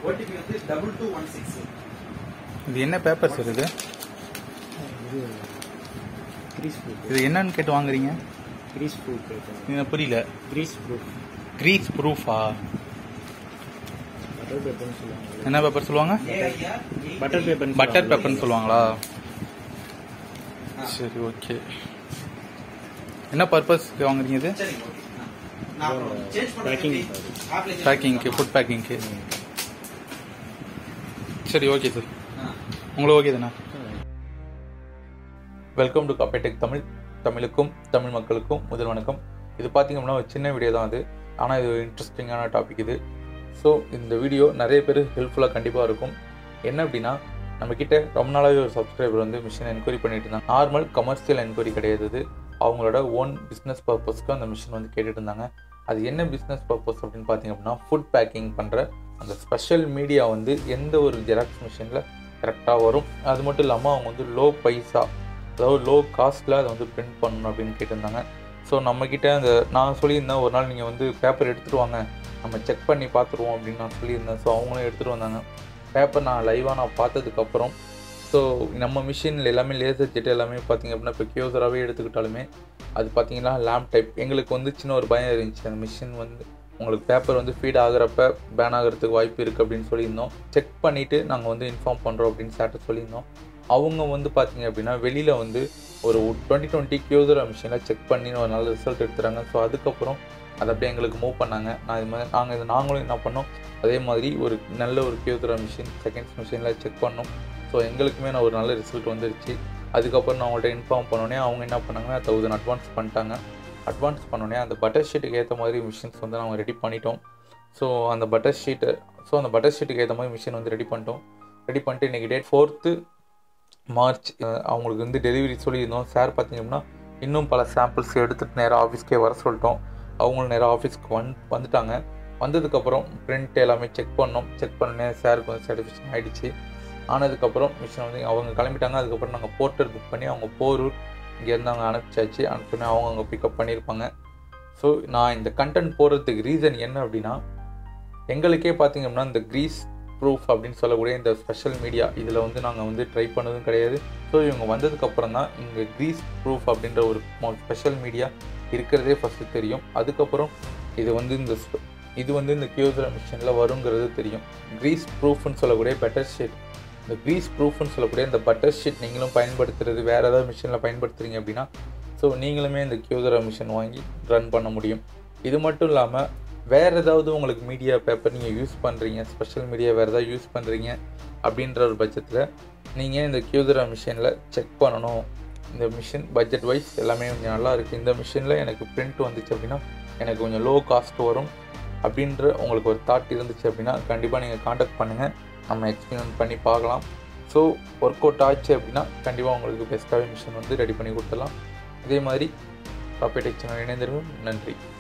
OTP வந்து double two one six இது என்ன பேப்பர் சார் இது இது கிரீஸ் ப்ரூஃப் இது என்னன்னு கேட்டு வாங்குறீங்க கிரீஸ் ப்ரூஃப் பேப்பர் எனக்கு புரியல கிரீஸ் ப்ரூஃப் க்ரீஸ் ப்ரூஃபா பட்டர் பேப்பர்னு சொல்லுவாங்க என்ன பேப்பர் சொல்லுவாங்க ஏஐஆர் பட்டர் பேப்பர் பட்டர் பேப்பர்னு சொல்லுவாங்களா சரி ஓகே என்ன பர்பஸ்க்கு வாங்குறீங்க இது சரிங்க ஓகே நான் அப்புறம் சேஞ்ச் Packing. பண்ணுறேன் பேக்கிங்க்கு ஃபுட் பேக்கிங்க்கு சரி ஓகே சார் உங்களுக்கு ஓகே தானே வெல்கம் டு கப்பேடெக் தமிழ் தமிழுக்கும் தமிழ் மக்களுக்கும் முதல் வணக்கம் இது பார்த்தீங்கன்னா ஒரு சின்ன வீடியோ தான் அது ஆனால் இது ஒரு இன்ட்ரெஸ்டிங்கான டாபிக் இது ஸோ இந்த வீடியோ நிறைய பேர் ஹெல்ப்ஃபுல்லாக கண்டிப்பாக இருக்கும் என்ன அப்படின்னா நம்மக்கிட்ட ரொம்ப நாளாகவே ஒரு சப்ஸ்கிரைபர் வந்து மிஷின் என்கொயரி பண்ணிட்டு இருந்தாங்க நார்மல் கமர்ஷியல் என்கொயரி கிடையாது இது அவங்களோட ஓன் பிஸ்னஸ் பர்பஸ்க்கு அந்த மிஷின் வந்து கேட்டுட்டு இருந்தாங்க அது என்ன பிஸ்னஸ் பர்பஸ் அப்படின்னு பார்த்தீங்க அப்படின்னா ஃபுட் பேக்கிங் பண்ணுற அந்த ஸ்பெஷல் மீடியா வந்து எந்த ஒரு ஜெராக்ஸ் மிஷினில் கரெக்டாக வரும் அது மட்டும் இல்லாமல் அவங்க வந்து லோ பைசா அதாவது லோ காஸ்ட்டில் அதை வந்து பிரிண்ட் பண்ணணும் அப்படின்னு கேட்டிருந்தாங்க ஸோ நம்மக்கிட்ட அந்த நான் சொல்லியிருந்தேன் ஒரு நாள் நீங்கள் வந்து பேப்பர் எடுத்துகிட்டு வாங்க நம்ம செக் பண்ணி பார்த்துருவோம் அப்படின்னு நான் சொல்லியிருந்தேன் ஸோ அவங்களும் எடுத்துகிட்டு வந்தாங்க பேப்பர் நான் லைவாக நான் பார்த்ததுக்கப்புறம் ஸோ நம்ம மிஷினில் எல்லாமே லேசர் ஜெட் எல்லாமே பார்த்தீங்க அப்படின்னா இப்போ கியோசராகவே எடுத்துக்கிட்டாலுமே அது பார்த்தீங்கன்னா லேம்ப் டைப் எங்களுக்கு வந்து சின்ன ஒரு பயம் இருந்துச்சு அந்த மிஷின் வந்து உங்களுக்கு பேப்பர் வந்து ஃபீட் ஆகுறப்ப பேன் ஆகிறதுக்கு வாய்ப்பு இருக்குது அப்படின்னு சொல்லியிருந்தோம் செக் பண்ணிவிட்டு நாங்கள் வந்து இன்ஃபார்ம் பண்ணுறோம் அப்படின்னு சார்ட்ட சொல்லியிருந்தோம் அவங்க வந்து பார்த்தீங்க அப்படின்னா வெளியில் வந்து ஒரு டுவெண்ட்டி டுவெண்ட்டி கியூசரா மிஷினில் செக் பண்ணி ஒரு நல்ல ரிசல்ட் எடுத்துறாங்க ஸோ அதுக்கப்புறம் அதை அப்படியே எங்களுக்கு மூவ் பண்ணாங்க நான் இது மாதிரி நாங்கள் இது நாங்களும் என்ன பண்ணோம் அதே மாதிரி ஒரு நல்ல ஒரு கியூசரா மிஷின் செகண்ட்ஸ் மிஷினில் செக் பண்ணோம் ஸோ எங்களுக்குமே நான் ஒரு நல்ல ரிசல்ட் வந்துருச்சு அதுக்கப்புறம் நான் அவங்கள்ட்ட இன்ஃபார்ம் பண்ணோன்னே அவங்க என்ன பண்ணாங்கன்னா தௌசண்ட் அட்வான்ஸ் பண்ணிட்டாங்க அட்வான்ஸ் பண்ணோன்னே அந்த பட்டர் ஷீட்டுக்கு ஏற்ற மாதிரி மிஷின்ஸ் வந்து நாங்கள் ரெடி பண்ணிட்டோம் ஸோ அந்த பட்டர் ஷீட்டு ஸோ அந்த பட்டர் ஷீட்டுக்கு ஏற்ற மாதிரி மிஷின் வந்து ரெடி பண்ணிட்டோம் ரெடி பண்ணிட்டு இன்றைக்கி டேட் ஃபோர்த்து மார்ச் அஹ் அவங்களுக்கு வந்து டெலிவரி சொல்லியிருந்தோம் சார் பார்த்தீங்கன்னா இன்னும் பல சாம்பிள்ஸ் எடுத்துகிட்டு நேராக ஆஃபீஸ்க்கே வர சொல்லிட்டோம் அவங்களும் நேராக ஆஃபீஸ்க்கு வந் வந்துட்டாங்க வந்ததுக்கப்புறம் பிரிண்ட் எல்லாமே செக் பண்ணோம் செக் பண்ணே சாருக்கு வந்து சாட்டிஸ்ஃபேக்ஷன் ஆகிடுச்சு ஆனதுக்கப்புறம் மிஷின் வந்து அவங்க கிளம்பிட்டாங்க அதுக்கப்புறம் நாங்கள் போர்ட்டர் புக் பண்ணி அவங்க போரூர் இங்கேருந்து அவங்க அனுப்பிச்சாச்சு அனுப்பினே அவங்க அங்கே பிக்கப் பண்ணியிருப்பாங்க ஸோ நான் இந்த கண்டென்ட் போடுறதுக்கு ரீசன் என்ன அப்படின்னா எங்களுக்கே பார்த்தீங்க அப்படின்னா இந்த க்ரீஸ் ப்ரூஃப் அப்படின்னு சொல்லக்கூடிய இந்த ஸ்பெஷல் மீடியா இதில் வந்து நாங்கள் வந்து ட்ரை பண்ணதும் கிடையாது ஸோ இவங்க வந்ததுக்கப்புறம் தான் இங்கே க்ரீஸ் ப்ரூஃப் அப்படின்ற ஒரு ஸ்பெஷல் மீடியா இருக்கிறதே ஃபஸ்ட்டு தெரியும் அதுக்கப்புறம் இது வந்து இந்த sp- இது வந்து இந்த கியூசர் மிஷினில் வருங்கிறது தெரியும் க்ரீஸ் ப்ரூஃப்னு சொல்லக்கூடிய பெட்டர் ஷீட் இந்த க்ரீஸ் ப்ரூஃப்னு சொல்லக்கூடிய இந்த பட்டர் ஷீட் நீங்களும் பயன்படுத்துறது வேறு ஏதாவது மிஷினில் பயன்படுத்துறீங்க அப்படின்னா ஸோ நீங்களுமே இந்த கியூசரா மிஷின் வாங்கி ரன் பண்ண முடியும் இது மட்டும் இல்லாமல் வேறு ஏதாவது உங்களுக்கு மீடியா பேப்பர் நீங்கள் யூஸ் பண்ணுறீங்க ஸ்பெஷல் மீடியா வேறு ஏதாவது யூஸ் பண்ணுறீங்க அப்படின்ற ஒரு பட்சத்தில் நீங்கள் இந்த கியூசரா மிஷினில் செக் பண்ணணும் இந்த மிஷின் பட்ஜெட் வைஸ் எல்லாமே கொஞ்சம் நல்லா இருக்குது இந்த மிஷினில் எனக்கு பிரிண்ட் வந்துச்சு அப்படின்னா எனக்கு கொஞ்சம் லோ காஸ்ட் வரும் அப்படின்ற உங்களுக்கு ஒரு தாட் இருந்துச்சு அப்படின்னா கண்டிப்பாக நீங்கள் காண்டாக்ட் பண்ணுங்கள் நம்ம எக்ஸ்பீரியன்ஸ் பண்ணி பார்க்கலாம் ஸோ ஒர்க் அவுட் ஆச்சு அப்படின்னா கண்டிப்பாக உங்களுக்கு பெஸ்ட்டாகவே மிஷின் வந்து ரெடி பண்ணி கொடுத்துடலாம் இதே மாதிரி ப்ராப்பர்ட்டி சேனல் இணைந்திருக்கும் நன்றி